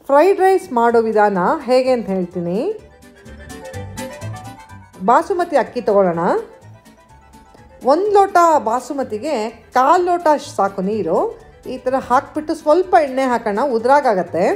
fried rice ಮಾಡೋ ವಿಧಾನ ಹೇಗೆ ಅಂತ ಹೇಳ್ತೀನಿ ಬಾಸುಮತಿ ಅಕ್ಕಿ ತಗೊಳ್ಳೋಣ ಒಂದು ಲೋಟ ಬಾಸುಮತಿಗೆ ಕಾಲು ಲೋಟ ಅಷ್ಟು ಸಾಕು ನೀರು ಈ ಥರ ಹಾಕ್ಬಿಟ್ಟು ಸ್ವಲ್ಪ ಎಣ್ಣೆ ಹಾಕೋಣ ಉದ್ರಾಗತ್ತೆ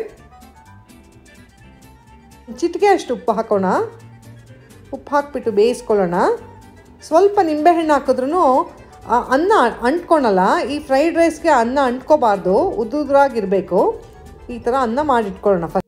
ಚಿಟಿಕೆ ಅಷ್ಟು ಉಪ್ಪು ಹಾಕೋಣ ಉಪ್ಪು ಹಾಕ್ಬಿಟ್ಟು ಬೇಯಿಸ್ಕೊಳ್ಳೋಣ ಸ್ವಲ್ಪ ನಿಂಬೆಹಣ್ಣು ಹಾಕಿದ್ರೂ ಅನ್ನ ಅಂಟ್ಕೊಳಲ್ಲ ಈ ಫ್ರೈಡ್ ರೈಸ್ಗೆ ಅನ್ನ ಅಂಟ್ಕೋಬಾರ್ದು ಉದ್ದುದ್ರಾಗಿರಬೇಕು ಈ ಥರ ಅನ್ನ ಮಾಡಿಟ್ಕೊಳ್ಳೋಣ ಫಸ್ಟ್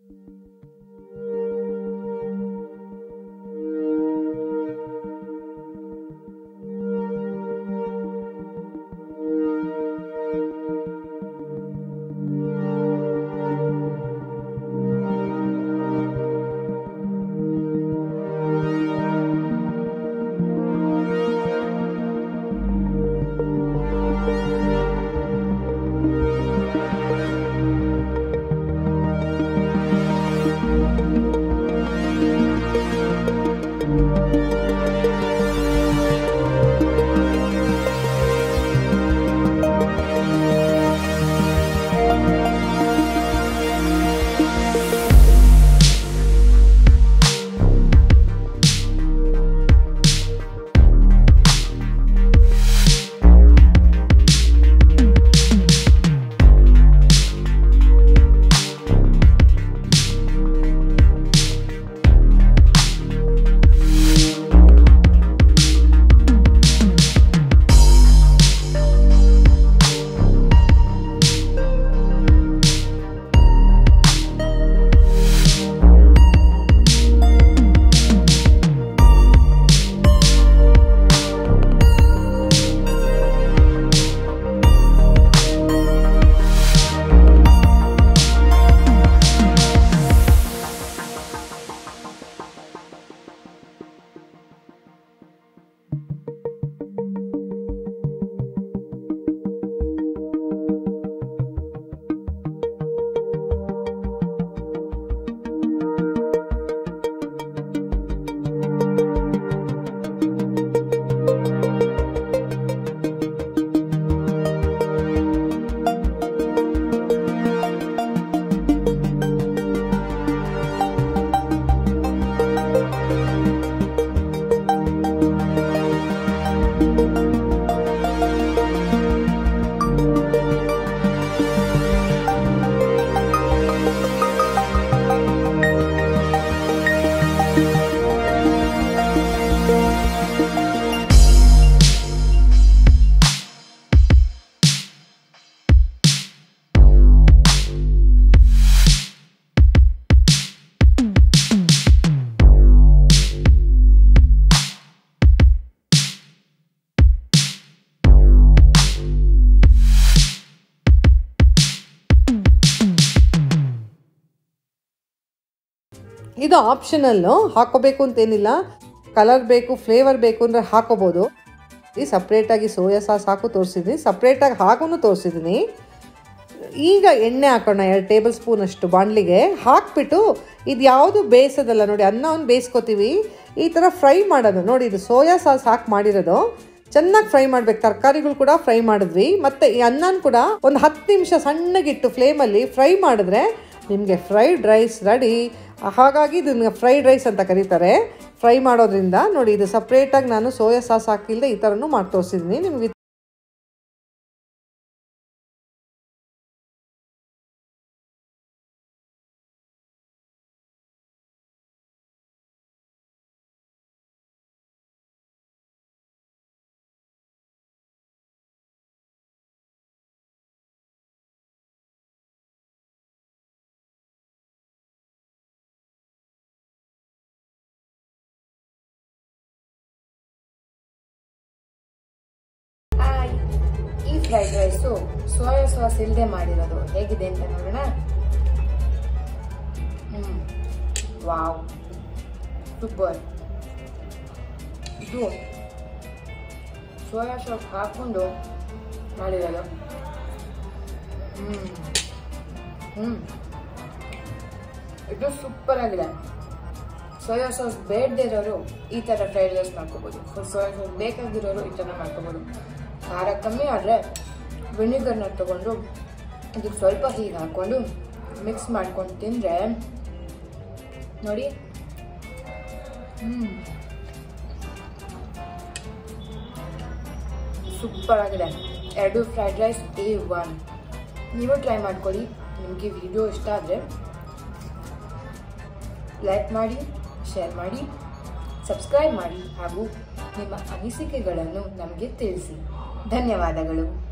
ಇದು ಆಪ್ಷನಲ್ಲು ಹಾಕೋಬೇಕು ಅಂತೇನಿಲ್ಲ ಕಲರ್ ಬೇಕು ಫ್ಲೇವರ್ ಬೇಕು ಅಂದರೆ ಹಾಕೋಬೋದು ಈ ಸಪ್ರೇಟಾಗಿ ಸೋಯಾ ಸಾಸ್ ಹಾಕು ತೋರಿಸಿದ್ದೀನಿ ಸಪ್ರೇಟಾಗಿ ಹಾಕೂ ತೋರಿಸಿದ್ದೀನಿ ಈಗ ಎಣ್ಣೆ ಹಾಕೋಣ ಎರಡು ಟೇಬಲ್ ಸ್ಪೂನ್ ಅಷ್ಟು ಬಾಣಲಿಗೆ ಹಾಕ್ಬಿಟ್ಟು ಇದು ಯಾವುದು ಬೇಯಿಸೋದಲ್ಲ ನೋಡಿ ಅನ್ನವನ್ನು ಬೇಯಿಸ್ಕೊತೀವಿ ಈ ಥರ ಫ್ರೈ ಮಾಡೋದು ನೋಡಿ ಇದು ಸೋಯಾ ಸಾಸ್ ಹಾಕಿ ಮಾಡಿರೋದು ಚೆನ್ನಾಗಿ ಫ್ರೈ ಮಾಡ್ಬೇಕು ತರಕಾರಿಗಳು ಕೂಡ ಫ್ರೈ ಮಾಡಿದ್ವಿ ಮತ್ತು ಈ ಅನ್ನನ ಕೂಡ ಒಂದು ಹತ್ತು ನಿಮಿಷ ಸಣ್ಣಗಿಟ್ಟು ಫ್ಲೇಮಲ್ಲಿ ಫ್ರೈ ಮಾಡಿದ್ರೆ ನಿಮಗೆ ಫ್ರೈಡ್ ರೈಸ್ ರೆಡಿ ಹಾಗಾಗಿ ಇದನ್ನ ಫ್ರೈಡ್ ರೈಸ್ ಅಂತ ಕರೀತಾರೆ ಫ್ರೈ ಮಾಡೋದ್ರಿಂದ ನೋಡಿ ಇದು ಸಪ್ರೇಟಾಗಿ ನಾನು ಸೋಯಾ ಸಾಸ್ ಹಾಕಿಲ್ಲದೆ ಈ ಥರನೂ ಮಾಡಿ ತೋರಿಸಿದ್ದೀನಿ ನಿಮ್ಗೆ ಹಾಯ್ ಈ ಫ್ರೈಡ್ ರೈಸು ಸೋಯಾ ಸಾಸ್ ಇಲ್ಲದೆ ಮಾಡಿರೋದು ಹೇಗಿದೆ ಅಂತ ನೋಡೋಣ ಹ್ಮ್ ವಾವ್ ಸೂಪರ್ ಇದು ಸೋಯಾ ಸಾಸ್ ಹಾಕೊಂಡು ಮಾಡಿರೋದು ಹ್ಮ್ ಹ್ಮ್ ಇದು ಸೂಪರ್ ಆಗಿದೆ ಸೋಯಾ ಸಾಸ್ ಬೇಡದೇ ಇರೋರು ಈ ಥರ ಫ್ರೈಡ್ ರೈಸ್ ಮಾಡ್ಕೋಬೋದು ಸೋಯಾ ಸಾಸ್ ಬೇಕಾಗಿರೋರು ಈ ಥರ ಮಾಡ್ಕೋಬೋದು ಖಾರ ಕಮ್ಮಿ ಆದರೆ ವಿನಿಗರ್ನ ತಗೊಂಡು ಇದಕ್ಕೆ ಸ್ವಲ್ಪ ಹೀಗೆ ಹಾಕ್ಕೊಂಡು ಮಿಕ್ಸ್ ಮಾಡ್ಕೊಂಡು ತಿಂದರೆ ನೋಡಿ ಹ್ಞೂ ಸೂಪರ್ ಆಗಿದೆ ಎರಡು ಫ್ರೈಡ್ ರೈಸ್ ಎ ಒನ್ ನೀವು ಟ್ರೈ ಮಾಡ್ಕೊಳ್ಳಿ ನಿಮಗೆ ವಿಡಿಯೋ ಇಷ್ಟ ಆದರೆ ಲೈಕ್ ಮಾಡಿ ಶೇರ್ ಮಾಡಿ ಸಬ್ಸ್ಕ್ರೈಬ್ ಮಾಡಿ ಹಾಗೂ ನಿಮ್ಮ ಅನಿಸಿಕೆಗಳನ್ನು ನಮಗೆ ತಿಳಿಸಿ ಧನ್ಯವಾದಗಳು